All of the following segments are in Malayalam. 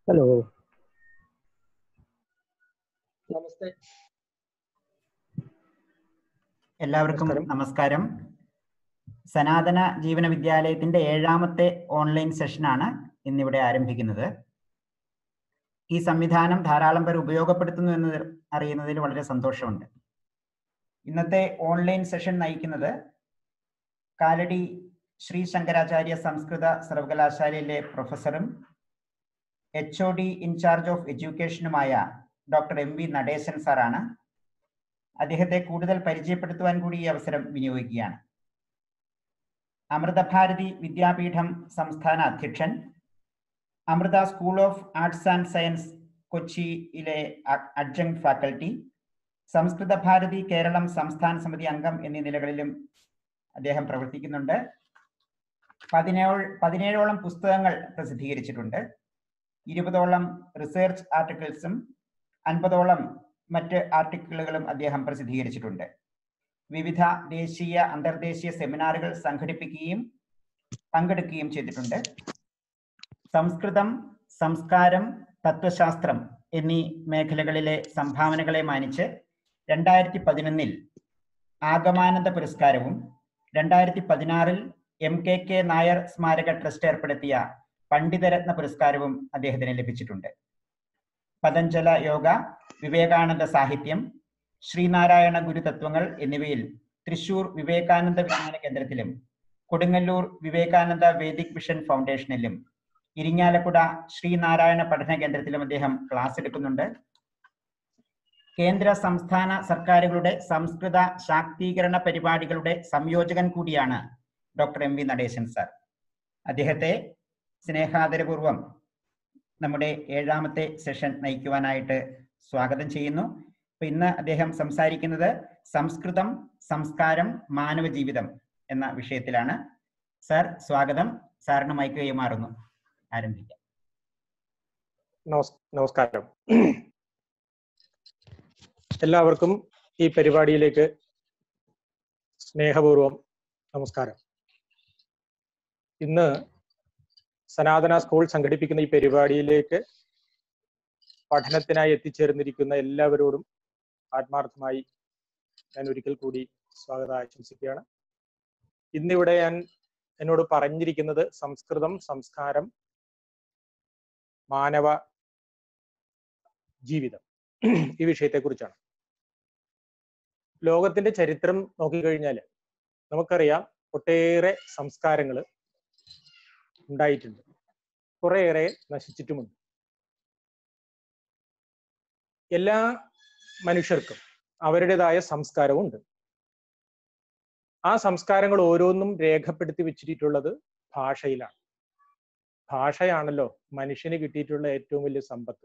ഹലോ നമസ്തേ എല്ലാവർക്കും നമസ്കാരം. നമസ്കാരം സനാതന ജീവന വിദ്യാലയത്തിന്റെ ഏഴാമത്തെ ഓൺലൈൻ സെഷനാണ് ഇന്നിവിടെ ആരംഭിക്കുന്നത് ഈ സംവിധാനം ധാരാളം പേർ ഉപയോഗപ്പെടുത്തുന്നു എന്ന് അറിയുന്നതിൽ വളരെ സന്തോഷമുണ്ട് ഇന്നത്തെ ഓൺലൈൻ സെഷൻ നയിക്കുന്നത് കാലടി ശ്രീ ശങ്കരാചാര്യ സംസ്കൃത സർവകലാശാലയിലെ പ്രൊഫസറും H O D incharge of എഡ്യൂക്കേഷനുമായ ഡോക്ടർ എം വി നടേശൻ സാറാണ് അദ്ദേഹത്തെ കൂടുതൽ പരിചയപ്പെടുത്തുവാൻ കൂടി ഈ അവസരം വിനിയോഗിക്കുകയാണ് അമൃതഭാരതി വിദ്യാപീഠം സംസ്ഥാന അധ്യക്ഷൻ Amrita school of arts and science കൊച്ചിയിലെ അഡ്ജങ് ഫാക്കൽറ്റി സംസ്കൃത ഭാരതി കേരളം സംസ്ഥാന സമിതി അംഗം എന്നീ നിലകളിലും അദ്ദേഹം പ്രവർത്തിക്കുന്നുണ്ട് പതിനേഴ് പതിനേഴോളം പുസ്തകങ്ങൾ പ്രസിദ്ധീകരിച്ചിട്ടുണ്ട് ഇരുപതോളം റിസർച്ച് ആർട്ടിക്കിൾസും അൻപതോളം മറ്റ് ആർട്ടിക്കിളുകളും അദ്ദേഹം പ്രസിദ്ധീകരിച്ചിട്ടുണ്ട് വിവിധ ദേശീയ അന്തർദേശീയ സെമിനാറുകൾ സംഘടിപ്പിക്കുകയും പങ്കെടുക്കുകയും ചെയ്തിട്ടുണ്ട് സംസ്കൃതം സംസ്കാരം തത്വശാസ്ത്രം എന്നീ മേഖലകളിലെ സംഭാവനകളെ മാനിച്ച് രണ്ടായിരത്തി പതിനൊന്നിൽ ആഗമാനന്ദ പുരസ്കാരവും രണ്ടായിരത്തി പതിനാറിൽ എം കെ കെ നായർ സ്മാരക ട്രസ്റ്റ് ഏർപ്പെടുത്തിയ പണ്ഡിതരത്ന പുരസ്കാരവും അദ്ദേഹത്തിന് ലഭിച്ചിട്ടുണ്ട് പതഞ്ജല യോഗ വിവേകാനന്ദ സാഹിത്യം ശ്രീനാരായണ ഗുരുതത്വങ്ങൾ എന്നിവയിൽ തൃശൂർ വിവേകാനന്ദ വിജ്ഞാന കേന്ദ്രത്തിലും കൊടുങ്ങല്ലൂർ വിവേകാനന്ദ വേദിക് മിഷൻ ഫൗണ്ടേഷനിലും ഇരിങ്ങാലക്കുട ശ്രീനാരായണ പഠന കേന്ദ്രത്തിലും അദ്ദേഹം ക്ലാസ് എടുക്കുന്നുണ്ട് കേന്ദ്ര സംസ്ഥാന സർക്കാരുകളുടെ സംസ്കൃത ശാക്തീകരണ പരിപാടികളുടെ സംയോജകൻ കൂടിയാണ് doctor M V Nadesan sir അദ്ദേഹത്തെ സ്നേഹാദരപൂർവം നമ്മുടെ ഏഴാമത്തെ സെഷൻ നയിക്കുവാനായിട്ട് സ്വാഗതം ചെയ്യുന്നു അപ്പൊ ഇന്ന് അദ്ദേഹം സംസാരിക്കുന്നത് സംസ്കൃതം സംസ്കാരം മാനവ ജീവിതം എന്ന വിഷയത്തിലാണ് സാർ സ്വാഗതം സാറിന് മൈക്ക് കൈമാറുന്നു ആരംഭിക്കാം നമസ് നമസ്കാരം എല്ലാവർക്കും ഈ പരിപാടിയിലേക്ക് സ്നേഹപൂർവം നമസ്കാരം ഇന്ന് സനാതന സ്കൂൾ സംഘടിപ്പിക്കുന്ന ഈ പരിപാടിയിലേക്ക് പഠനത്തിനായി എത്തിച്ചേർന്നിരിക്കുന്ന എല്ലാവരോടും ആത്മാർത്ഥമായി ഞാൻ ഒരിക്കൽ കൂടി സ്വാഗതം ആശംസിക്കുകയാണ് ഇന്നിവിടെ ഞാൻ എന്നോട് പറഞ്ഞിരിക്കുന്നത് സംസ്കൃതം സംസ്കാരം മാനവ ജീവിതം ഈ വിഷയത്തെക്കുറിച്ചാണ് ലോകത്തിന്റെ ചരിത്രം നോക്കിക്കഴിഞ്ഞാൽ നമുക്കറിയാം ഒട്ടേറെ സംസ്കാരങ്ങൾ ഉണ്ടായിട്ടുണ്ട് കുറേയേറെ നശിച്ചിട്ടുമുണ്ട് എല്ലാ മനുഷ്യർക്കും അവരുടേതായ സംസ്കാരവും ഉണ്ട് ആ സംസ്കാരങ്ങൾ ഓരോന്നും രേഖപ്പെടുത്തി വെച്ചിട്ടുള്ളത് ഭാഷയിലാണ് ഭാഷയാണല്ലോ മനുഷ്യന് കിട്ടിയിട്ടുള്ള ഏറ്റവും വലിയ സമ്പത്ത്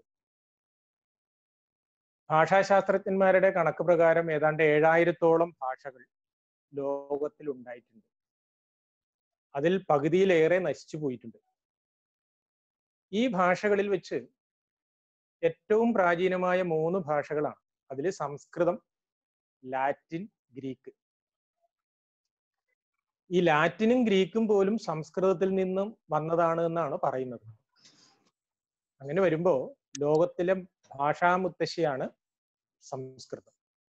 ഭാഷാശാസ്ത്രജ്ഞന്മാരുടെ കണക്ക് പ്രകാരം ഏതാണ്ട് ഏഴായിരത്തോളം ഭാഷകൾ ലോകത്തിൽ ഉണ്ടായിട്ടുണ്ട് അതിൽ പകുതിയിലേറെ നശിച്ചു പോയിട്ടുണ്ട് ഈ ഭാഷകളിൽ വെച്ച് ഏറ്റവും പ്രാചീനമായ മൂന്ന് ഭാഷകളാണ് അതിൽ സംസ്കൃതം ലാറ്റിൻ ഗ്രീക്ക് ഈ ലാറ്റിനും ഗ്രീക്കും പോലും സംസ്കൃതത്തിൽ നിന്നും വന്നതാണ് എന്നാണ് പറയുന്നത് അങ്ങനെ വരുമ്പോ ലോകത്തിലെ ഭാഷാമുത്തശ്ശിയാണ് സംസ്കൃതം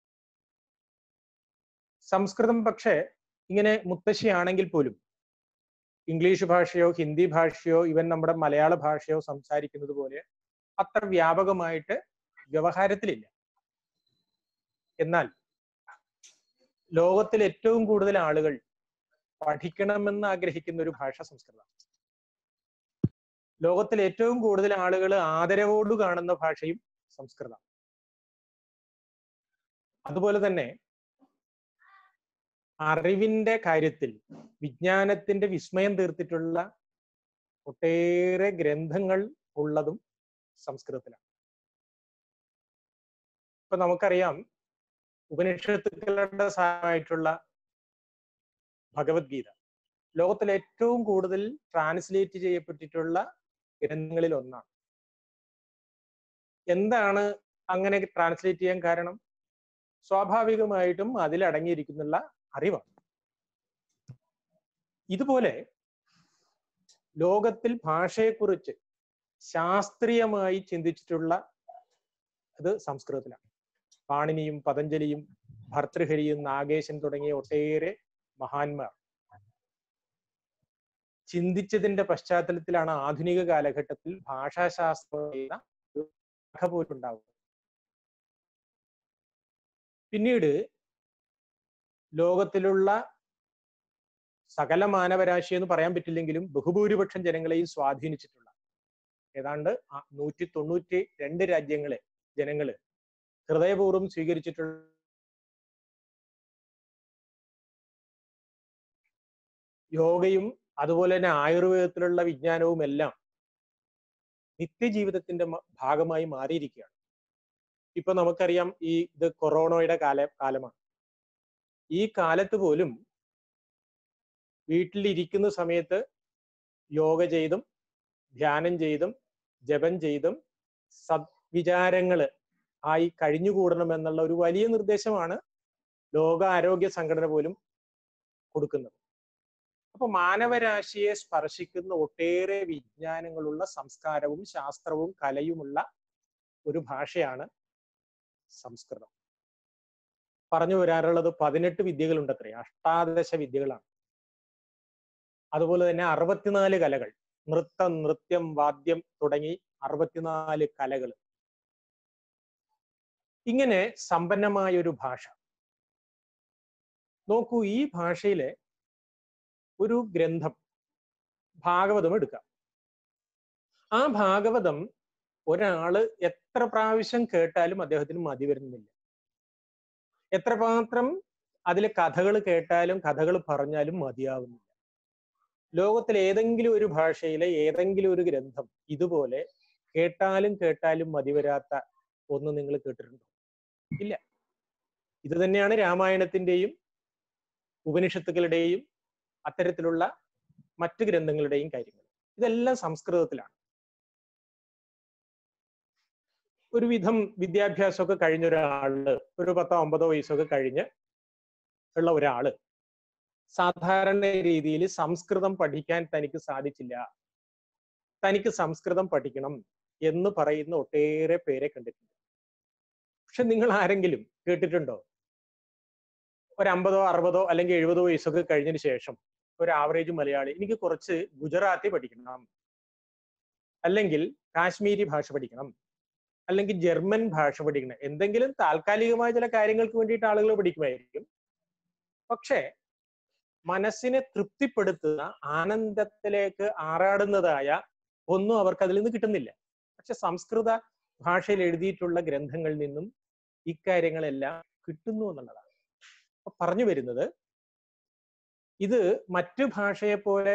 സംസ്കൃതം പക്ഷേ ഇങ്ങനെ മുത്തശ്ശിയാണെങ്കിൽ പോലും ഇംഗ്ലീഷ് ഭാഷയോ ഹിന്ദി ഭാഷയോ ഇവൻ നമ്മുടെ മലയാള ഭാഷയോ സംസാരിക്കുന്നത് പോലെ അത്ര വ്യാപകമായിട്ട് വ്യവഹാരത്തിലില്ല എന്നാൽ ലോകത്തിൽ ഏറ്റവും കൂടുതൽ ആളുകൾ പഠിക്കണമെന്ന് ആഗ്രഹിക്കുന്ന ഒരു ഭാഷ സംസ്കൃതം ലോകത്തിൽ ഏറ്റവും കൂടുതൽ ആളുകൾ ആദരവോട് കാണുന്ന ഭാഷയും സംസ്കൃതം അതുപോലെ തന്നെ അറിവിന്റെ കാര്യത്തിൽ വിജ്ഞാനത്തിന്റെ വിസ്മയം തീർത്തിട്ടുള്ള ഒട്ടേറെ ഗ്രന്ഥങ്ങൾ ഉള്ളതും സംസ്കൃതത്തിലാണ് ഇപ്പൊ നമുക്കറിയാം ഉപനിഷത്തുക്കളുടെ സാധനമായിട്ടുള്ള ഭഗവത്ഗീത ലോകത്തിൽ ഏറ്റവും കൂടുതൽ ട്രാൻസ്ലേറ്റ് ചെയ്യപ്പെട്ടിട്ടുള്ള ഗ്രന്ഥങ്ങളിൽ ഒന്നാണ് എന്താണ് അങ്ങനെ ട്രാൻസ്ലേറ്റ് ചെയ്യാൻ കാരണം സ്വാഭാവികമായിട്ടും അതിൽ അടങ്ങിയിരിക്കുന്നുള്ള അറിവാണ് ഇതുപോലെ ലോകത്തിൽ ഭാഷയെക്കുറിച്ച് ശാസ്ത്രീയമായി ചിന്തിച്ചിട്ടുള്ള അത് സംസ്കൃതത്തിലാണ് പാണിനിയും പതഞ്ജലിയും ഭർതൃഹരിയും നാഗേശൻ തുടങ്ങിയ ഒട്ടേറെ മഹാന്മാർ ചിന്തിച്ചതിന്റെ പശ്ചാത്തലത്തിലാണ് ആധുനിക കാലഘട്ടത്തിൽ ഭാഷാശാസ്ത്രം എന്ന ഒരു ശാഖ പോലുണ്ടാവുന്നത് പിന്നീട് ലോകത്തിലുള്ള സകല മാനവരാശി എന്ന് പറയാൻ പറ്റില്ലെങ്കിലും ബഹുഭൂരിപക്ഷം ജനങ്ങളെയും സ്വാധീനിച്ചിട്ടുള്ള ഏതാണ്ട് നൂറ്റി തൊണ്ണൂറ്റി രണ്ട് രാജ്യങ്ങളെ ജനങ്ങള് ഹൃദയപൂർവ്വം സ്വീകരിച്ചിട്ടുള്ള യോഗയും അതുപോലെ തന്നെ ആയുർവേദത്തിലുള്ള വിജ്ഞാനവും എല്ലാം നിത്യജീവിതത്തിന്റെ ഭാഗമായി മാറിയിരിക്കുകയാണ് ഇപ്പൊ നമുക്കറിയാം ഈ ഇത് കൊറോണയുടെ കാല കാലമാണ് ഈ കാലത്ത് പോലും വീട്ടിലിരിക്കുന്ന സമയത്ത് യോഗ ചെയ്തും ധ്യാനം ചെയ്തും ജപം ചെയ്തും സദ്വിചാരങ്ങള് ആയി കഴിഞ്ഞുകൂടണം എന്നുള്ള ഒരു വലിയ നിർദ്ദേശമാണ് ലോക ആരോഗ്യ സംഘടന പോലും കൊടുക്കുന്നത് അപ്പൊ മാനവരാശിയെ സ്പർശിക്കുന്ന ഒട്ടേറെ വിജ്ഞാനങ്ങളുള്ള സംസ്കാരവും ശാസ്ത്രവും കലയുമുള്ള ഒരു ഭാഷയാണ് സംസ്കൃതം പറഞ്ഞു വരാറുള്ളത് പതിനെട്ട് വിദ്യകളുണ്ട് അത്രേ അഷ്ടാദശ വിദ്യകളാണ് അതുപോലെ തന്നെ അറുപത്തിനാല് കലകൾ നൃത്തം നൃത്യം വാദ്യം തുടങ്ങി അറുപത്തിനാല് കലകൾ ഇങ്ങനെ സമ്പന്നമായ ഒരു ഭാഷ നോക്കൂ ഈ ഭാഷയിലെ ഒരു ഗ്രന്ഥം ഭാഗവതം എടുക്കാം ആ ഭാഗവതം ഒരാള് എത്ര പ്രാവശ്യം കേട്ടാലും അദ്ദേഹത്തിന് മതി വരുന്നില്ല എത്രമാത്രം അതിലെ കഥകൾ കേട്ടാലും കഥകൾ പറഞ്ഞാലും മതിയാവുന്നില്ല ലോകത്തിൽ ഏതെങ്കിലും ഒരു ഭാഷയിലെ ഏതെങ്കിലും ഒരു ഗ്രന്ഥം ഇതുപോലെ കേട്ടാലും കേട്ടാലും മതിവരാത്ത ഒന്ന് നിങ്ങൾ കേട്ടിട്ടുണ്ടോ ഇല്ല ഇത് തന്നെയാണ് രാമായണത്തിന്റെയും ഉപനിഷത്തുക്കളുടെയും അത്തരത്തിലുള്ള മറ്റു ഗ്രന്ഥങ്ങളുടെയും കാര്യങ്ങൾ ഇതെല്ലാം സംസ്കൃതത്തിലാണ് ഒരുവിധം വിദ്യാഭ്യാസമൊക്കെ കഴിഞ്ഞ ഒരാള് ഒരു പത്തോ ഒമ്പതോ വയസ്സൊക്കെ കഴിഞ്ഞ് ഉള്ള ഒരാള് സാധാരണ രീതിയിൽ സംസ്കൃതം പഠിക്കാൻ തനിക്ക് സാധിച്ചില്ല തനിക്ക് സംസ്കൃതം പഠിക്കണം എന്ന് പറയുന്ന ഒട്ടേറെ പേരെ കണ്ടിട്ടുണ്ട് പക്ഷെ നിങ്ങൾ ആരെങ്കിലും കേട്ടിട്ടുണ്ടോ ഒരു അമ്പതോ അറുപതോ അല്ലെങ്കിൽ എഴുപതോ വയസ്സൊക്കെ കഴിഞ്ഞതിന് ശേഷം ഒരു ആവറേജ് മലയാളി എനിക്ക് കുറച്ച് ഗുജറാത്തി പഠിക്കണം അല്ലെങ്കിൽ കാശ്മീരി ഭാഷ പഠിക്കണം അല്ലെങ്കിൽ ജർമ്മൻ ഭാഷ പഠിക്കണം എന്തെങ്കിലും താൽക്കാലികമായ ചില കാര്യങ്ങൾക്ക് വേണ്ടിയിട്ട് ആളുകൾ പഠിക്കുമായിരിക്കും പക്ഷേ മനസ്സിനെ തൃപ്തിപ്പെടുത്തുന്ന ആനന്ദത്തിലേക്ക് ആറാടുന്നതായ ഒന്നും അവർക്ക് അതിൽ നിന്ന് കിട്ടുന്നില്ല പക്ഷെ സംസ്കൃത ഭാഷയിൽ എഴുതിയിട്ടുള്ള ഗ്രന്ഥങ്ങളിൽ നിന്നും ഇക്കാര്യങ്ങളെല്ലാം കിട്ടുന്നു എന്നുള്ളതാണ് അപ്പൊ പറഞ്ഞു വരുന്നത് ഇത് മറ്റു ഭാഷയെ പോലെ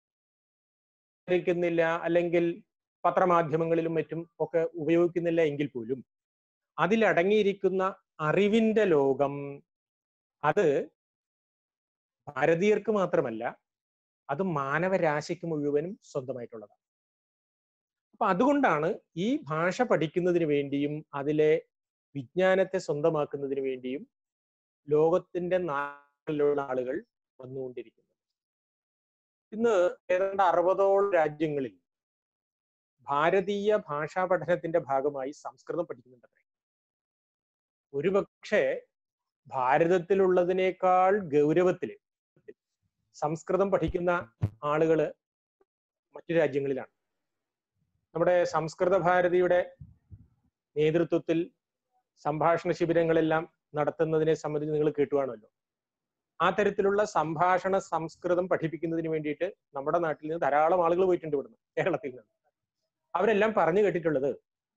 ില്ല അല്ലെങ്കിൽ പത്രമാധ്യമങ്ങളിലും മറ്റും ഒക്കെ ഉപയോഗിക്കുന്നില്ല എങ്കിൽ പോലും അതിലടങ്ങിയിരിക്കുന്ന അറിവിന്റെ ലോകം അത് ഭാരതീയർക്ക് മാത്രമല്ല അത് മാനവരാശിക്ക് മുഴുവനും സ്വന്തമായിട്ടുള്ളതാണ് അപ്പൊ അതുകൊണ്ടാണ് ഈ ഭാഷ പഠിക്കുന്നതിന് വേണ്ടിയും അതിലെ വിജ്ഞാനത്തെ സ്വന്തമാക്കുന്നതിന് വേണ്ടിയും ലോകത്തിന്റെ നാട്ടിലുള്ള ആളുകൾ വന്നുകൊണ്ടിരിക്കുന്നത് ഇന്ന് ഏതാണ്ട് അറുപതോളം രാജ്യങ്ങളിൽ ഭാരതീയ ഭാഷാ പഠനത്തിന്റെ ഭാഗമായി സംസ്കൃതം പഠിക്കുന്നുണ്ടത്രേ ഒരുപക്ഷെ ഭാരതത്തിലുള്ളതിനേക്കാൾ ഗൗരവത്തില് സംസ്കൃതം പഠിക്കുന്ന ആളുകള് മറ്റു രാജ്യങ്ങളിലാണ് നമ്മുടെ സംസ്കൃത ഭാരതിയുടെ നേതൃത്വത്തിൽ സംഭാഷണ ശിബിരങ്ങളെല്ലാം നടത്തുന്നതിനെ സംബന്ധിച്ച് നിങ്ങൾ കേട്ടുവാണല്ലോ ആ തരത്തിലുള്ള സംഭാഷണ സംസ്കൃതം പഠിപ്പിക്കുന്നതിന് വേണ്ടിയിട്ട് നമ്മുടെ നാട്ടിൽ നിന്ന് ധാരാളം ആളുകൾ പോയിട്ടുണ്ട് ഇവിടുന്ന് കേരളത്തിൽ നിന്ന് അവരെല്ലാം പറഞ്ഞു കേട്ടിട്ടുള്ളത്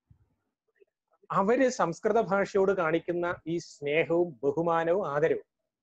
അവര് സംസ്കൃത ഭാഷയോട് കാണിക്കുന്ന ഈ സ്നേഹവും ബഹുമാനവും ആദരവും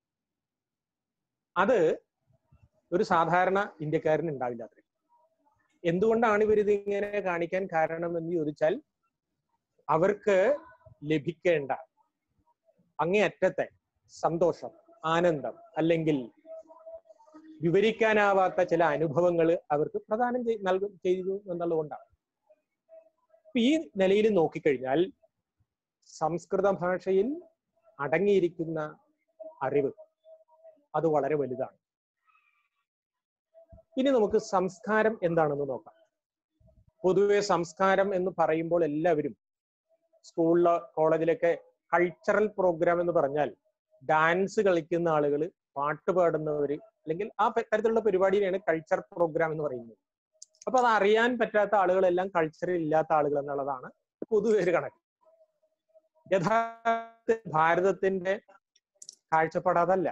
അത് ഒരു സാധാരണ ഇന്ത്യക്കാരന് ഉണ്ടാവില്ല അത്രേ എന്തുകൊണ്ടാണ് ഇവരിത് ഇങ്ങനെ കാണിക്കാൻ കാരണം എന്ന് ചോദിച്ചാൽ അവർക്ക് ലഭിക്കേണ്ട അങ്ങേയറ്റത്തെ സന്തോഷം ആനന്ദം അല്ലെങ്കിൽ വിവരിക്കാനാവാത്ത ചില അനുഭവങ്ങൾ അവർക്ക് പ്രദാനം നൽകും ചെയ്തു എന്നുള്ളതുകൊണ്ടാണ് ഈ നിലയിൽ നോക്കിക്കഴിഞ്ഞാൽ സംസ്കൃത ഭാഷയിൽ അടങ്ങിയിരിക്കുന്ന അറിവ് അത് വളരെ വലുതാണ് ഇനി നമുക്ക് സംസ്കാരം എന്താണെന്ന് നോക്കാം പൊതുവെ സംസ്കാരം എന്ന് പറയുമ്പോൾ എല്ലാവരും സ്കൂളിലോ കോളേജിലൊക്കെ കൾച്ചറൽ പ്രോഗ്രാം എന്ന് പറഞ്ഞാൽ ഡാൻസ് കളിക്കുന്ന ആളുകൾ പാട്ട് പാടുന്നവര് അല്ലെങ്കിൽ ആ പ- തരത്തിലുള്ള പരിപാടിയാണ് കൾച്ചർ പ്രോഗ്രാം എന്ന് പറയുന്നത് അപ്പൊ അത് അറിയാൻ പറ്റാത്ത ആളുകളെല്ലാം കൾച്ചറിൽ ഇല്ലാത്ത ആളുകൾ എന്നുള്ളതാണ് പൊതുവെ ഒരു കണക്ക് യഥാർത്ഥ ഭാരതത്തിന്റെ കാഴ്ചപ്പാട് അതല്ല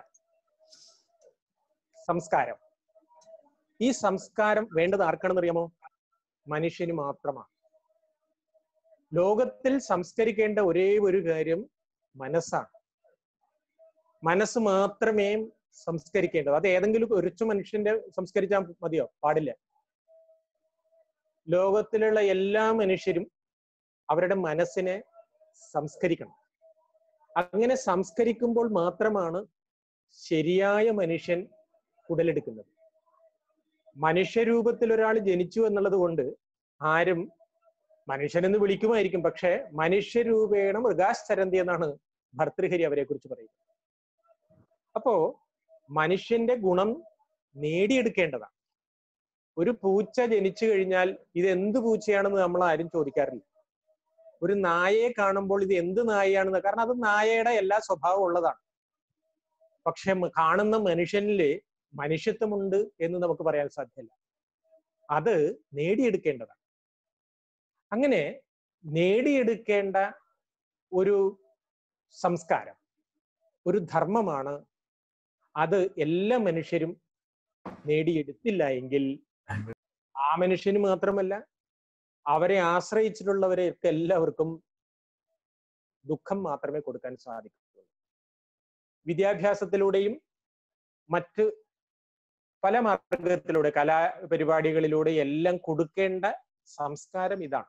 സംസ്കാരം ഈ സംസ്കാരം വേണ്ടത് ആർക്കാണെന്ന് അറിയാമോ മനുഷ്യന് മാത്രമാണ് ലോകത്തിൽ സംസ്കരിക്കേണ്ട ഒരേ ഒരു കാര്യം മനസ്സാണ് മനസ്സ് മാത്രമേ സംസ്കരിക്കേണ്ടത് അത് ഏതെങ്കിലും ഒരുച്ചു മനുഷ്യന്റെ സംസ്കരിച്ചാൽ മതിയോ പാടില്ല ലോകത്തിലുള്ള എല്ലാ മനുഷ്യരും അവരുടെ മനസ്സിനെ സംസ്കരിക്കണം അങ്ങനെ സംസ്കരിക്കുമ്പോൾ മാത്രമാണ് ശരിയായ മനുഷ്യൻ ഉടലെടുക്കുന്നത് മനുഷ്യരൂപത്തിൽ ഒരാൾ ജനിച്ചു എന്നുള്ളത് കൊണ്ട് ആരും മനുഷ്യനെന്ന് വിളിക്കുമായിരിക്കും പക്ഷെ മനുഷ്യരൂപേണ മൃഗാശ്ചരന്തി എന്നാണ് ഭർതൃഹരി അവരെ കുറിച്ച് പറയുന്നത് അപ്പോ മനുഷ്യന്റെ ഗുണം നേടിയെടുക്കേണ്ടതാണ് ഒരു പൂച്ച ജനിച്ചു കഴിഞ്ഞാൽ ഇത് എന്ത് പൂച്ചയാണെന്ന് നമ്മൾ ആരും ചോദിക്കാറില്ല ഒരു നായയെ കാണുമ്പോൾ ഇത് എന്ത് നായയാണെന്ന് കാരണം അത് നായയുടെ എല്ലാ സ്വഭാവവും ഉള്ളതാണ് പക്ഷെ മ- കാണുന്ന മനുഷ്യനില് മനുഷ്യത്വമുണ്ട് എന്ന് നമുക്ക് പറയാൻ സാധ്യമല്ല അത് നേടിയെടുക്കേണ്ടതാണ് അങ്ങനെ നേടിയെടുക്കേണ്ട ഒരു സംസ്കാരം ഒരു ധർമ്മമാണ് അത് എല്ലാ മനുഷ്യരും നേടിയെടുത്തില്ല എങ്കിൽ ആ മനുഷ്യന് മാത്രമല്ല അവരെ ആശ്രയിച്ചിട്ടുള്ളവരെയൊക്കെ എല്ലാവർക്കും ദുഃഖം മാത്രമേ കൊടുക്കാൻ സാധിക്കുള്ളൂ വിദ്യാഭ്യാസത്തിലൂടെയും മറ്റ് പല മാർഗത്തിലൂടെ കലാ പരിപാടികളിലൂടെ എല്ലാം കൊടുക്കേണ്ട സംസ്കാരം ഇതാണ്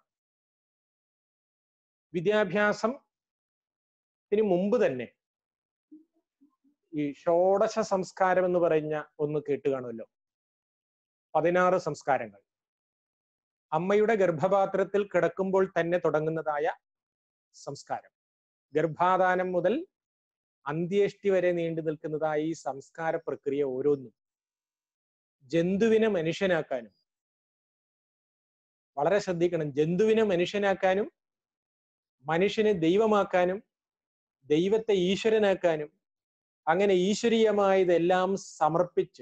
വിദ്യാഭ്യാസത്തിന് മുമ്പ് തന്നെ ഈ ഷോഡശ സംസ്കാരം എന്ന് പറഞ്ഞ ഒന്ന് കേട്ട് കാണുമല്ലോ പതിനാറ് സംസ്കാരങ്ങൾ അമ്മയുടെ ഗർഭപാത്രത്തിൽ കിടക്കുമ്പോൾ തന്നെ തുടങ്ങുന്നതായ സംസ്കാരം ഗർഭാധാനം മുതൽ അന്ത്യേഷ്ടി വരെ നീണ്ടു നിൽക്കുന്നതായ ഈ സംസ്കാര പ്രക്രിയ ഓരോന്നും ജന്തുവിനെ മനുഷ്യനാക്കാനും വളരെ ശ്രദ്ധിക്കണം ജന്തുവിനെ മനുഷ്യനാക്കാനും മനുഷ്യനെ ദൈവമാക്കാനും ദൈവത്തെ ഈശ്വരനാക്കാനും അങ്ങനെ ഈശ്വരീയമായതെല്ലാം സമർപ്പിച്ച്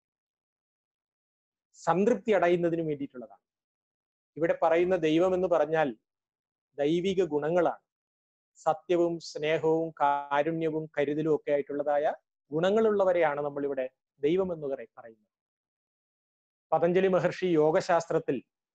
സംതൃപ്തി അടയുന്നതിന് വേണ്ടിയിട്ടുള്ളതാണ് ഇവിടെ പറയുന്ന ദൈവം എന്ന് പറഞ്ഞാൽ ദൈവിക ഗുണങ്ങളാണ് സത്യവും സ്നേഹവും കാരുണ്യവും കരുതലും ഒക്കെ ആയിട്ടുള്ളതായ ഗുണങ്ങളുള്ളവരെയാണ് നമ്മൾ ഇവിടെ ദൈവം എന്ന് പറ- പറയുന്നത് പതഞ്ജലി മഹർഷി യോഗശാസ്ത്രത്തിൽ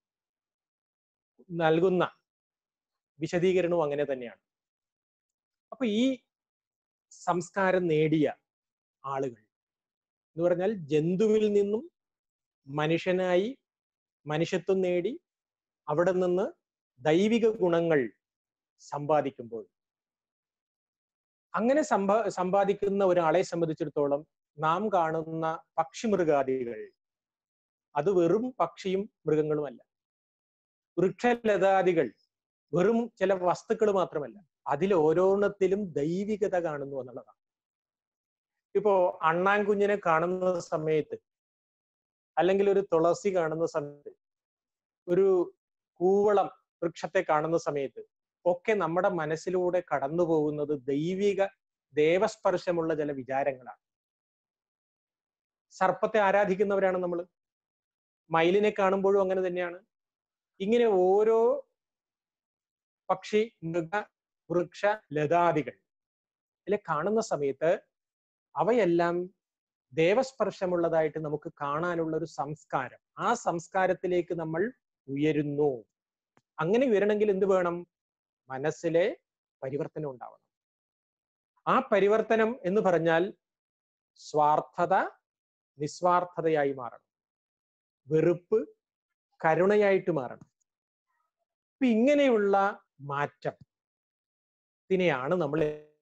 നൽകുന്ന വിശദീകരണവും അങ്ങനെ തന്നെയാണ് അപ്പൊ ഈ സംസ്കാരം നേടിയ ആളുകൾ എന്ന് പറഞ്ഞാൽ ജന്തുവിൽ നിന്നും മനുഷ്യനായി മനുഷ്യത്വം നേടി അവിടെ നിന്ന് ദൈവിക ഗുണങ്ങൾ സമ്പാദിക്കുമ്പോൾ അങ്ങനെ സമ്പാ സമ്പാദിക്കുന്ന ഒരാളെ സംബന്ധിച്ചിടത്തോളം നാം കാണുന്ന പക്ഷിമൃഗാദികൾ അത് വെറും പക്ഷിയും മൃഗങ്ങളുമല്ല വൃക്ഷലതാദികൾ വെറും ചില വസ്തുക്കൾ മാത്രമല്ല അതിൽ ഓരോന്നത്തിലും ദൈവികത കാണുന്നു എന്നുള്ളതാണ് ഇപ്പോ അണ്ണാൻകുഞ്ഞിനെ കാണുന്ന സമയത്ത് അല്ലെങ്കിൽ ഒരു തുളസി കാണുന്ന സമയത്ത് ഒരു കൂവളം വൃക്ഷത്തെ കാണുന്ന സമയത്ത് ഒക്കെ നമ്മുടെ മനസ്സിലൂടെ കടന്നു പോകുന്നത് ദൈവിക ദേവസ്പർശമുള്ള ചില വിചാരങ്ങളാണ് സർപ്പത്തെ ആരാധിക്കുന്നവരാണ് നമ്മൾ മയിലിനെ കാണുമ്പോഴും അങ്ങനെ തന്നെയാണ് ഇങ്ങനെ ഓരോ പക്ഷി മൃഗ വൃക്ഷ ലതാദികൾ ഇതിലെ കാണുന്ന സമയത്ത് അവയെല്ലാം ദേവസ്പർശമുള്ളതായിട്ട് നമുക്ക് കാണാനുള്ള ഒരു സംസ്കാരം ആ സംസ്കാരത്തിലേക്ക് നമ്മൾ ഉയരുന്നു അങ്ങനെ ഉയരണമെങ്കിൽ എന്ത് വേണം മനസ്സിലെ പരിവർത്തനം ഉണ്ടാവണം ആ പരിവർത്തനം എന്ന് പറഞ്ഞാൽ സ്വാർത്ഥത നിസ്വാർത്ഥതയായി മാറണം വെറുപ്പ് കരുണയായിട്ട് മാറണം അപ്പൊ ഇങ്ങനെയുള്ള മാറ്റം ത്തിനെയാണ് നമ്മൾ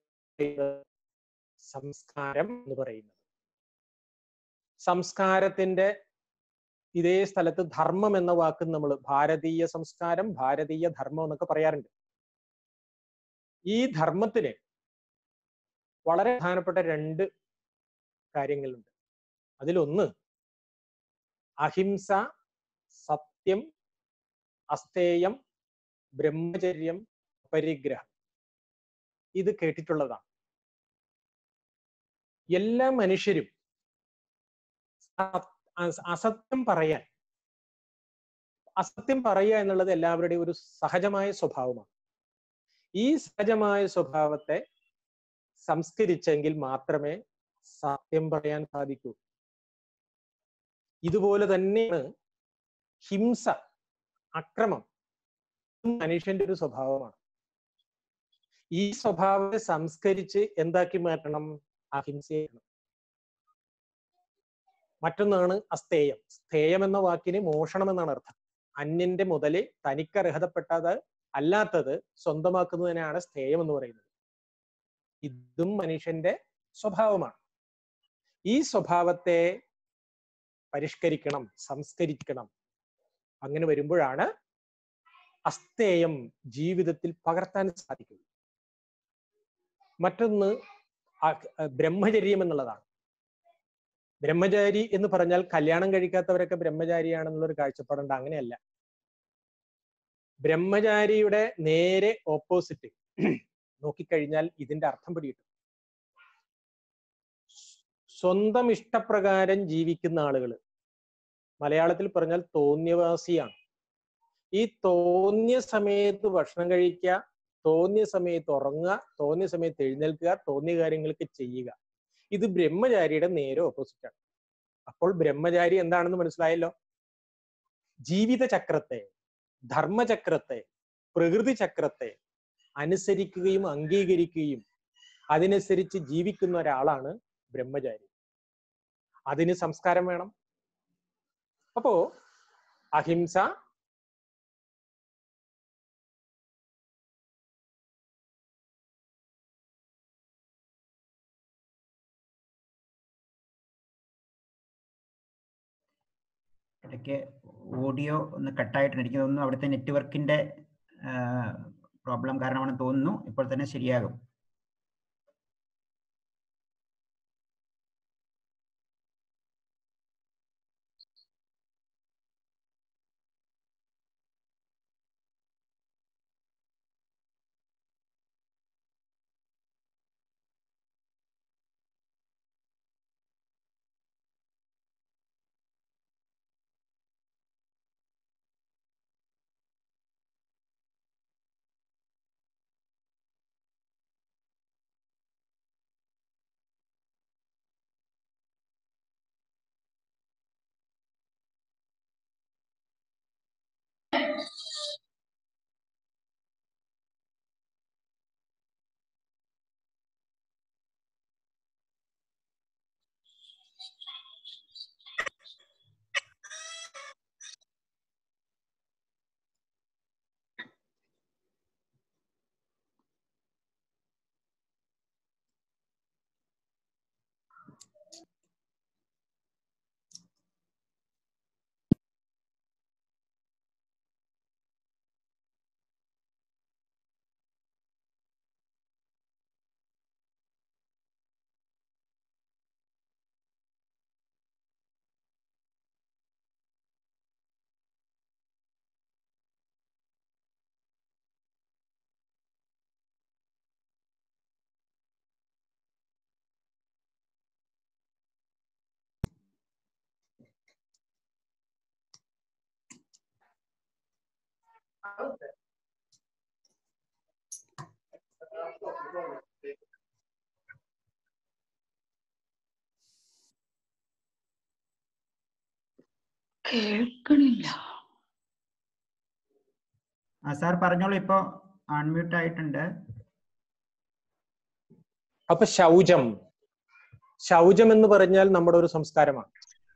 സംസ്കാരം എന്ന് പറയുന്നത് സംസ്കാരത്തിന്റെ ഇതേ സ്ഥലത്ത് ധർമ്മം എന്ന വാക്ക് നമ്മൾ ഭാരതീയ സംസ്കാരം ഭാരതീയ ധർമ്മം എന്നൊക്കെ പറയാറുണ്ട് ഈ ധർമ്മത്തിന് വളരെ പ്രധാനപ്പെട്ട രണ്ട് കാര്യങ്ങളുണ്ട് അതിലൊന്ന് അഹിംസ സത്യം അസ്തേയം ബ്രഹ്മചര്യം പരിഗ്രഹം ഇത് കേട്ടിട്ടുള്ളതാണ് എല്ലാ മനുഷ്യരും അ- അസത്യം പറയാൻ അസത്യം പറയുക എന്നുള്ളത് എല്ലാവരുടെയും ഒരു സഹജമായ സ്വഭാവമാണ് ഈ സഹജമായ സ്വഭാവത്തെ സംസ്കരിച്ചെങ്കിൽ മാത്രമേ സത്യം പറയാൻ സാധിക്കൂ ഇതുപോലെ തന്നെയാണ് ഹിംസ അക്രമം ഇതും മനുഷ്യന്റെ ഒരു സ്വഭാവമാണ് ഈ സ്വഭാവത്തെ സംസ്കരിച്ച് എന്താക്കി മാറ്റണം അഹിംസയെ മറ്റൊന്നാണ് അസ്തേയം സ്ഥേയം എന്ന വാക്കിന് മോഷണം എന്നാണ് അർത്ഥം അന്യന്റെ മുതല് തനിക്ക് അർഹതപ്പെട്ടത് അല്ലാത്തത് സ്വന്തമാക്കുന്നതിനാണ് സ്ഥേയം എന്ന് പറയുന്നത് ഇതും മനുഷ്യന്റെ സ്വഭാവമാണ് ഈ സ്വഭാവത്തെ പരിഷ്കരിക്കണം സംസ്കരിക്കണം അങ്ങനെ വരുമ്പോഴാണ് അസ്തേയം ജീവിതത്തിൽ പകർത്താൻ സാധിക്കും മറ്റൊന്ന് അ- ബ്രഹ്മചര്യം എന്നുള്ളതാണ് ബ്രഹ്മചാരി എന്ന് പറഞ്ഞാൽ കല്യാണം കഴിക്കാത്തവരൊക്കെ ബ്രഹ്മചാരിയാണെന്നുള്ള ഒരു കാഴ്ചപ്പാടുണ്ട് അങ്ങനെയല്ല ബ്രഹ്മചാരിയുടെ നേരെ ഓപ്പോസിറ്റ് നോക്കിക്കഴിഞ്ഞാൽ ഇതിന്റെ അർത്ഥം പിടികിട്ടും സ്വന്തം ഇഷ്ടപ്രകാരം ജീവിക്കുന്ന ആളുകൾ മലയാളത്തിൽ പറഞ്ഞാൽ തോന്നിയവാസിയാണ് ഈ തോന്നിയ സമയത്ത് ഭക്ഷണം കഴിക്കുക തോന്നിയ സമയത്ത് ഉറങ്ങുക തോന്നിയ സമയത്ത് എഴുന്നേൽക്കുക തോന്നിയ കാര്യങ്ങൾക്ക് ചെയ്യുക ഇത് ബ്രഹ്മചാരിയുടെ നേരെ ഓപ്പോസിറ്റ് ആണ് അപ്പോൾ ബ്രഹ്മചാരി എന്താണെന്ന് മനസ്സിലായല്ലോ ജീവിത ചക്രത്തെ ധർമ്മചക്രത്തെ പ്രകൃതി ചക്രത്തെ അനുസരിക്കുകയും അംഗീകരിക്കുകയും അതിനനുസരിച്ച് ജീവിക്കുന്ന ഒരാളാണ് ബ്രഹ്മചാരി അതിന് സംസ്കാരം വേണം അപ്പോ അഹിംസ ഇടയ്ക്ക് ഓഡിയോ ഒന്ന് കട്ടായിട്ടുണ്ട് എനിക്ക് തോന്നുന്നു അവിടുത്തെ നെറ്റ്വർക്കിന്റെ പ്രോബ്ലം കാരണമാണെന്ന് തോന്നുന്നു ഇപ്പോൾ തന്നെ ശരിയാകും കേൾക്കണില്ല ആ സാർ പറഞ്ഞോളൂ ഇപ്പോ അൺമ്യൂട്ട് ആയിട്ടുണ്ട് അപ്പൊ ശൗചം ശൗചം എന്ന് പറഞ്ഞാൽ നമ്മുടെ ഒരു സംസ്കാരമാണ്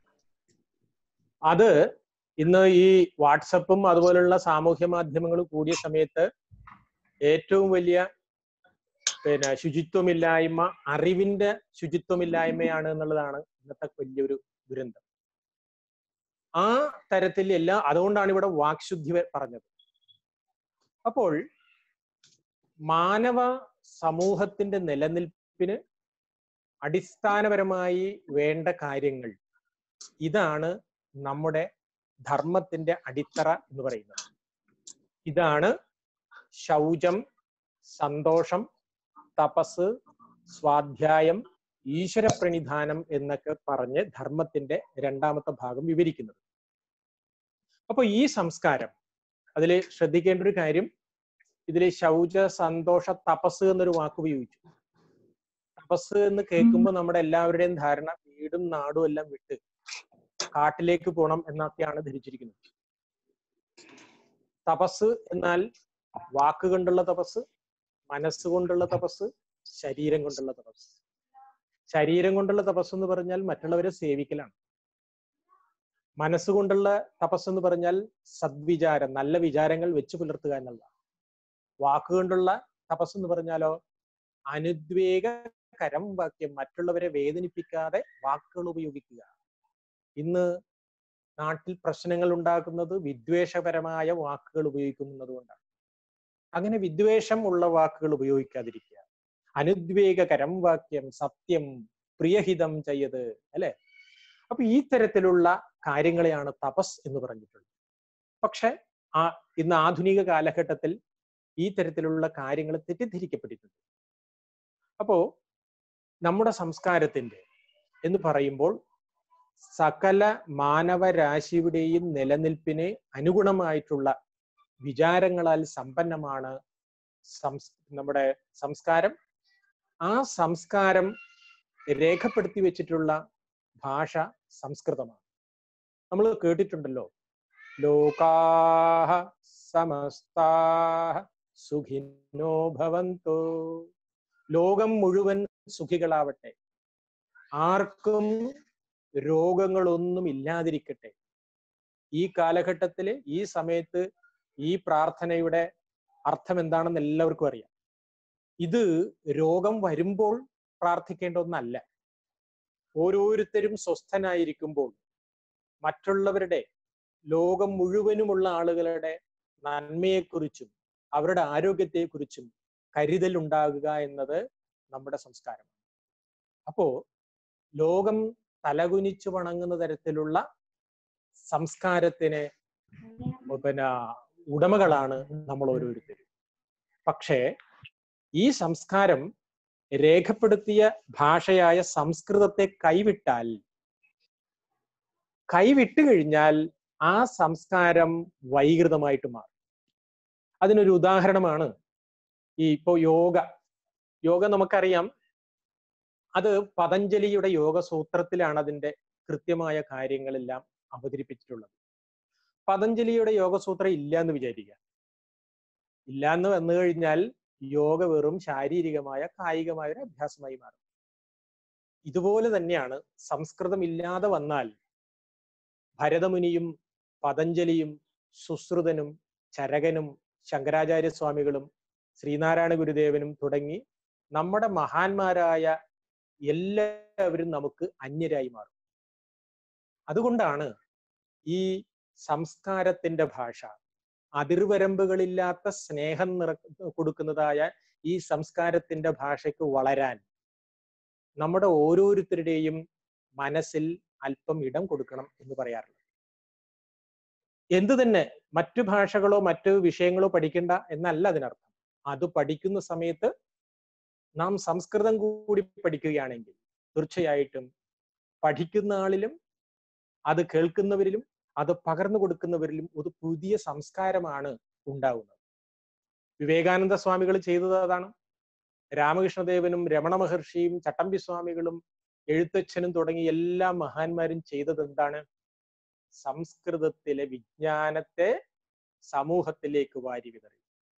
അത് ഇന്ന് ഈ വാട്സപ്പും അതുപോലുള്ള സാമൂഹ്യ മാധ്യമങ്ങളും കൂടിയ സമയത്ത് ഏറ്റവും വലിയ പിന്നെ ശുചിത്വമില്ലായ്മ അറിവിന്റെ ശുചിത്വമില്ലായ്മയാണ് എന്നുള്ളതാണ് ഇന്നത്തെ വലിയൊരു ദുരന്തം ആ തരത്തിൽ എല്ലാ അതുകൊണ്ടാണ് ഇവിടെ വാക്ശുദ്ധി വ- പറഞ്ഞത് അപ്പോൾ മാനവ സമൂഹത്തിന്റെ നിലനിൽപ്പിന് അടിസ്ഥാനപരമായി വേണ്ട കാര്യങ്ങൾ ഇതാണ് നമ്മുടെ ധർമ്മത്തിന്റെ അടിത്തറ എന്ന് പറയുന്നത് ഇതാണ് ശൗചം സന്തോഷം തപസ് സ്വാധ്യായം ഈശ്വര പ്രണിധാനം എന്നൊക്കെ പറഞ്ഞ് ധർമ്മത്തിന്റെ രണ്ടാമത്തെ ഭാഗം വിവരിക്കുന്നത് അപ്പൊ ഈ സംസ്കാരം അതിൽ ശ്രദ്ധിക്കേണ്ട ഒരു കാര്യം ഇതിൽ ശൗച സന്തോഷ തപസ് എന്നൊരു വാക്ക് ഉപയോഗിച്ചു തപസ് എന്ന് കേൾക്കുമ്പോൾ നമ്മുടെ എല്ലാവരുടെയും ധാരണ വീടും നാടും എല്ലാം വിട്ട് കാട്ടിലേക്ക് പോകണം എന്നൊക്കെയാണ് ധരിച്ചിരിക്കുന്നത് തപസ് എന്നാൽ വാക്കുകൊണ്ടുള്ള തപസ് മനസ്സുകൊണ്ടുള്ള തപസ് ശരീരം കൊണ്ടുള്ള തപസ് ശരീരം കൊണ്ടുള്ള തപസ് എന്ന് പറഞ്ഞാൽ മറ്റുള്ളവരെ സേവിക്കലാണ് മനസ്സുകൊണ്ടുള്ള തപസ് എന്ന് പറഞ്ഞാൽ സദ്വിചാരം നല്ല വിചാരങ്ങൾ വെച്ചു പുലർത്തുക എന്നുള്ളതാണ് വാക്കുകൊണ്ടുള്ള തപസ് എന്ന് പറഞ്ഞാലോ അനുദ്വേഗ കരം വാക്യം മറ്റുള്ളവരെ വേദനിപ്പിക്കാതെ വാക്കുകൾ ഉപയോഗിക്കുക ഇന്ന് നാട്ടിൽ പ്രശ്നങ്ങൾ ഉണ്ടാക്കുന്നത് വിദ്വേഷപരമായ വാക്കുകൾ ഉപയോഗിക്കുന്നത് കൊണ്ടാണ് അങ്ങനെ വിദ്വേഷം ഉള്ള വാക്കുകൾ ഉപയോഗിക്കാതിരിക്കുക അനുദ്വേഗകരം വാക്യം സത്യം പ്രിയഹിതം ചെയ്യത് അല്ലെ അപ്പൊ ഈ തരത്തിലുള്ള കാര്യങ്ങളെയാണ് തപസ് എന്ന് പറഞ്ഞിട്ടുള്ളത് പക്ഷെ ആ ഇന്ന് ആധുനിക കാലഘട്ടത്തിൽ ഈ തരത്തിലുള്ള കാര്യങ്ങൾ തെറ്റിദ്ധരിക്കപ്പെട്ടിട്ടുണ്ട് അപ്പോ നമ്മുടെ സംസ്കാരത്തിന്റെ എന്ന് പറയുമ്പോൾ സകല മാനവരാശിയുടെയും നിലനിൽപ്പിന് അനുഗുണമായിട്ടുള്ള വിചാരങ്ങളാൽ സമ്പന്നമാണ് സംസ് നമ്മുടെ സംസ്കാരം ആ സംസ്കാരം രേഖപ്പെടുത്തി വെച്ചിട്ടുള്ള ഭാഷ സംസ്കൃതമാണ് നമ്മൾ കേട്ടിട്ടുണ്ടല്ലോ ലോകാഹ സമസ്താഹ സുഖിനോ ഭവന്തോ ലോകം മുഴുവൻ സുഖികളാവട്ടെ ആർക്കും രോഗങ്ങളൊന്നും ഇല്ലാതിരിക്കട്ടെ ഈ കാലഘട്ടത്തില് ഈ സമയത്ത് ഈ പ്രാർത്ഥനയുടെ അർത്ഥം എന്താണെന്ന് എല്ലാവർക്കും അറിയാം ഇത് രോഗം വരുമ്പോൾ പ്രാർത്ഥിക്കേണ്ട ഒന്നല്ല ഓരോരുത്തരും സ്വസ്ഥനായിരിക്കുമ്പോൾ മറ്റുള്ളവരുടെ ലോകം മുഴുവനുമുള്ള ആളുകളുടെ നന്മയെക്കുറിച്ചും അവരുടെ ആരോഗ്യത്തെക്കുറിച്ചും കരുതൽ ഉണ്ടാകുക എന്നത് നമ്മുടെ സംസ്കാരമാണ് അപ്പോ ലോകം തലകുനിച്ചു വണങ്ങുന്ന തരത്തിലുള്ള സംസ്കാരത്തിന് പിന്നെ ഉടമകളാണ് നമ്മൾ ഓരോരുത്തരും പക്ഷേ ഈ സംസ്കാരം രേഖപ്പെടുത്തിയ ഭാഷയായ സംസ്കൃതത്തെ കൈവിട്ടാൽ കൈവിട്ടു കഴിഞ്ഞാൽ ആ സംസ്കാരം വൈകൃതമായിട്ട് മാറും അതിനൊരു ഉദാഹരണമാണ് ഈ ഇപ്പോ യോഗ യോഗ നമുക്കറിയാം അത് പതഞ്ജലിയുടെ യോഗ സൂത്രത്തിലാണ് അതിന്റെ കൃത്യമായ കാര്യങ്ങളെല്ലാം അവതരിപ്പിച്ചിട്ടുള്ളത് പതഞ്ജലിയുടെ യോഗസൂത്രം ഇല്ല എന്ന് വിചാരിക്കുക ഇല്ല എന്ന് വന്നു കഴിഞ്ഞാൽ യോഗ വെറും ശാരീരികമായ കായികമായ ഒരു അഭ്യാസമായി മാറും ഇതുപോലെ തന്നെയാണ് സംസ്കൃതം ഇല്ലാതെ വന്നാൽ ഭരതമുനിയും പതഞ്ജലിയും സുശ്രുതനും ചരകനും ശങ്കരാചാര്യ സ്വാമികളും ശ്രീനാരായണ ഗുരുദേവനും തുടങ്ങി നമ്മുടെ മഹാന്മാരായ എല്ലാവരും നമുക്ക് അന്യരായി മാറും അതുകൊണ്ടാണ് ഈ സംസ്കാരത്തിന്റെ ഭാഷ അതിർവരമ്പുകളില്ലാത്ത സ്നേഹം നിറ കൊടുക്കുന്നതായ ഈ സംസ്കാരത്തിന്റെ ഭാഷയ്ക്ക് വളരാൻ നമ്മുടെ ഓരോരുത്തരുടെയും മനസ്സിൽ അല്പം ഇടം കൊടുക്കണം എന്ന് പറയാറുള്ളത് എന്തു തന്നെ മറ്റു ഭാഷകളോ മറ്റു വിഷയങ്ങളോ പഠിക്കണ്ട എന്നല്ല അതിനർത്ഥം അത് പഠിക്കുന്ന സമയത്ത് നാം സംസ്കൃതം കൂടി പഠിക്കുകയാണെങ്കിൽ തീർച്ചയായിട്ടും പഠിക്കുന്ന ആളിലും അത് കേൾക്കുന്നവരിലും അത് പകർന്നു കൊടുക്കുന്നവരിലും ഒരു പുതിയ സംസ്കാരമാണ് ഉണ്ടാവുന്നത് വിവേകാനന്ദ സ്വാമികൾ ചെയ്തത് അതാണ് രാമകൃഷ്ണദേവനും രമണ മഹർഷിയും ചട്ടമ്പി സ്വാമികളും എഴുത്തച്ഛനും തുടങ്ങി എല്ലാ മഹാന്മാരും ചെയ്തത് എന്താണ് സംസ്കൃതത്തിലെ വിജ്ഞാനത്തെ സമൂഹത്തിലേക്ക് വാരി വിതറി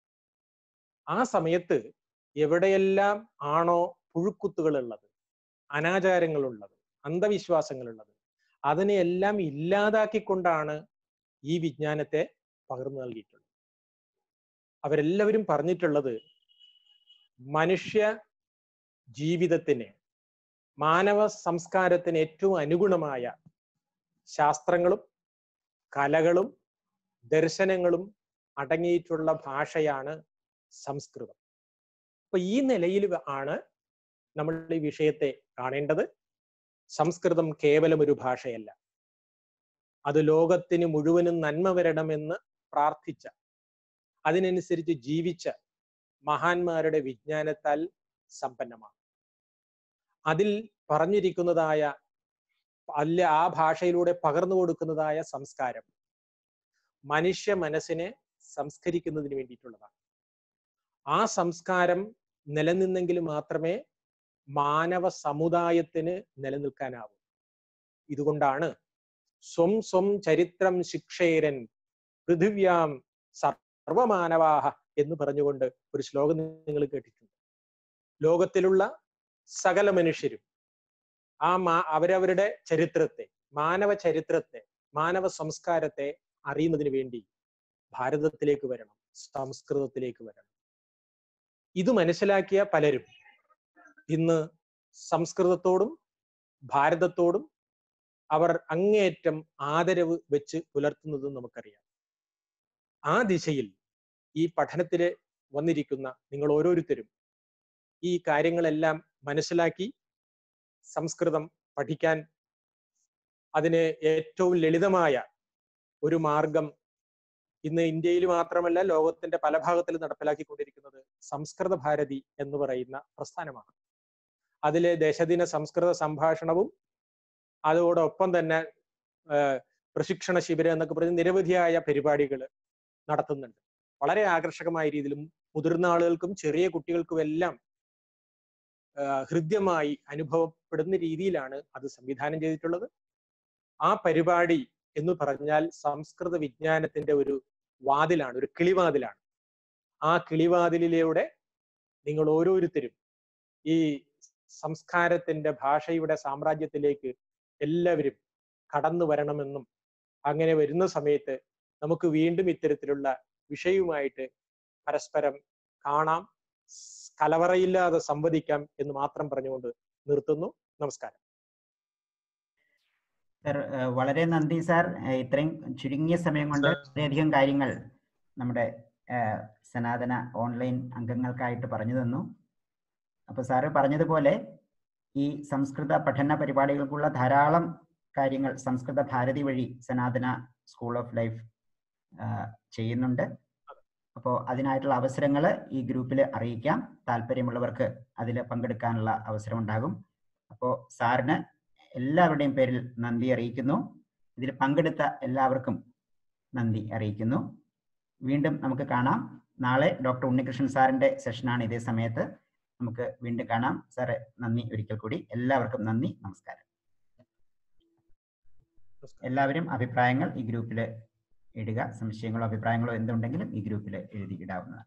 ആ സമയത്ത് എവിടെയെല്ലാം ആണോ പുഴുക്കുത്തുകൾ ഉള്ളത് അനാചാരങ്ങളുള്ളത് അന്ധവിശ്വാസങ്ങളുള്ളത് അതിനെയെല്ലാം ഇല്ലാതാക്കിക്കൊണ്ടാണ് ഈ വിജ്ഞാനത്തെ പകർന്നു നൽകിയിട്ടുള്ളത് അവരെല്ലാവരും പറഞ്ഞിട്ടുള്ളത് മനുഷ്യ ജീവിതത്തിന് മാനവ സംസ്കാരത്തിന് ഏറ്റവും അനുഗുണമായ ശാസ്ത്രങ്ങളും കലകളും ദർശനങ്ങളും അടങ്ങിയിട്ടുള്ള ഭാഷയാണ് സംസ്കൃതം അപ്പൊ ഈ നിലയിൽ ആണ് നമ്മൾ ഈ വിഷയത്തെ കാണേണ്ടത് സംസ്കൃതം കേവലം ഒരു ഭാഷയല്ല അത് ലോകത്തിന് മുഴുവനും നന്മ വരണമെന്ന് പ്രാർത്ഥിച്ച അതിനനുസരിച്ച് ജീവിച്ച മഹാന്മാരുടെ വിജ്ഞാനത്താൽ സമ്പന്നമാണ് അതിൽ പറഞ്ഞിരിക്കുന്നതായ അല്ല ആ ഭാഷയിലൂടെ പകർന്നു കൊടുക്കുന്നതായ സംസ്കാരം മനുഷ്യ മനസ്സിനെ സംസ്കരിക്കുന്നതിന് വേണ്ടിയിട്ടുള്ളതാണ് ആ സംസ്കാരം നിലനിന്നെങ്കിൽ മാത്രമേ മാനവ സമുദായത്തിന് നിലനിൽക്കാനാവൂ ഇതുകൊണ്ടാണ് സ്വം സ്വം ചരിത്രം ശിക്ഷേരൻ പൃഥിവ്യാം സർവമാനവാഹ എന്ന് പറഞ്ഞുകൊണ്ട് ഒരു ശ്ലോകം നിങ്ങൾ കേട്ടിട്ടുണ്ട് ലോകത്തിലുള്ള സകല മനുഷ്യരും ആ മാ അവരവരുടെ ചരിത്രത്തെ മാനവ ചരിത്രത്തെ മാനവ സംസ്കാരത്തെ അറിയുന്നതിന് വേണ്ടി ഭാരതത്തിലേക്ക് വരണം സംസ്കൃതത്തിലേക്ക് വരണം ഇത് മനസ്സിലാക്കിയ പലരും ഇന്ന് സംസ്കൃതത്തോടും ഭാരതത്തോടും അവർ അങ്ങേയറ്റം ആദരവ് വെച്ച് പുലർത്തുന്നത് നമുക്കറിയാം ആ ദിശയിൽ ഈ പഠനത്തിൽ വന്നിരിക്കുന്ന നിങ്ങൾ ഓരോരുത്തരും ഈ കാര്യങ്ങളെല്ലാം മനസ്സിലാക്കി സംസ്കൃതം പഠിക്കാൻ അതിന് ഏറ്റവും ലളിതമായ ഒരു മാർഗം ഇന്ന് ഇന്ത്യയിൽ മാത്രമല്ല ലോകത്തിന്റെ പല ഭാഗത്തിലും നടപ്പിലാക്കിക്കൊണ്ടിരിക്കുന്നത് സംസ്കൃത ഭാരതി എന്ന് പറയുന്ന പ്രസ്ഥാനമാണ് അതിലെ ദശദിന സംസ്കൃത സംഭാഷണവും അതോടൊപ്പം തന്നെ പ്രശിക്ഷണ ശിബിരം എന്നൊക്കെ പറഞ്ഞ് നിരവധിയായ പരിപാടികൾ നടത്തുന്നുണ്ട് വളരെ ആകർഷകമായ രീതിയിലും മുതിർന്ന ആളുകൾക്കും ചെറിയ കുട്ടികൾക്കും എല്ലാം ഹൃദ്യമായി അനുഭവപ്പെടുന്ന രീതിയിലാണ് അത് സംവിധാനം ചെയ്തിട്ടുള്ളത് ആ പരിപാടി എന്ന് പറഞ്ഞാൽ സംസ്കൃത വിജ്ഞാനത്തിന്റെ ഒരു വാതിലാണ് ഒരു കിളിവാതിലാണ് ആ കിളിവാതിലിലൂടെ നിങ്ങൾ ഓരോരുത്തരും ഈ സംസ്കാരത്തിന്റെ ഭാഷയുടെ സാമ്രാജ്യത്തിലേക്ക് എല്ലാവരും കടന്നു വരണമെന്നും അങ്ങനെ വരുന്ന സമയത്ത് നമുക്ക് വീണ്ടും ഇത്തരത്തിലുള്ള വിഷയവുമായിട്ട് പരസ്പരം കാണാം കലവറയില്ലാതെ സംവദിക്കാം എന്ന് മാത്രം പറഞ്ഞുകൊണ്ട് നിർത്തുന്നു നമസ്കാരം സർ വളരെ നന്ദി സാർ ഇത്രയും ചുരുങ്ങിയ സമയം കൊണ്ട് വളരെയധികം കാര്യങ്ങൾ നമ്മുടെ സനാതന ഓൺലൈൻ അംഗങ്ങൾക്കായിട്ട് പറഞ്ഞു തന്നു അപ്പോൾ സാറ് പറഞ്ഞതുപോലെ ഈ സംസ്കൃത പഠന പരിപാടികൾക്കുള്ള ധാരാളം കാര്യങ്ങൾ സംസ്കൃത ഭാരതി വഴി സനാതന സ്കൂൾ ഓഫ് ലൈഫ് ചെയ്യുന്നുണ്ട് അപ്പോൾ അതിനായിട്ടുള്ള അവസരങ്ങൾ ഈ ഗ്രൂപ്പിൽ അറിയിക്കാം താല്പര്യമുള്ളവർക്ക് അതിൽ പങ്കെടുക്കാനുള്ള അവസരം ഉണ്ടാകും അപ്പോൾ സാറിന് എല്ലാവരുടെയും പേരിൽ നന്ദി അറിയിക്കുന്നു ഇതിൽ പങ്കെടുത്ത എല്ലാവർക്കും നന്ദി അറിയിക്കുന്നു വീണ്ടും നമുക്ക് കാണാം നാളെ ഡോക്ടർ ഉണ്ണികൃഷ്ണൻ സാറിന്റെ സെഷനാണ് ഇതേ സമയത്ത് നമുക്ക് വീണ്ടും കാണാം സാറ് നന്ദി ഒരിക്കൽ കൂടി എല്ലാവർക്കും നന്ദി നമസ്കാരം എല്ലാവരും അഭിപ്രായങ്ങൾ ഈ ഗ്രൂപ്പിൽ ഇടുക സംശയങ്ങളോ അഭിപ്രായങ്ങളോ എന്തുണ്ടെങ്കിലും ഈ ഗ്രൂപ്പിൽ എഴുതി ഇടാവുന്നതാണ്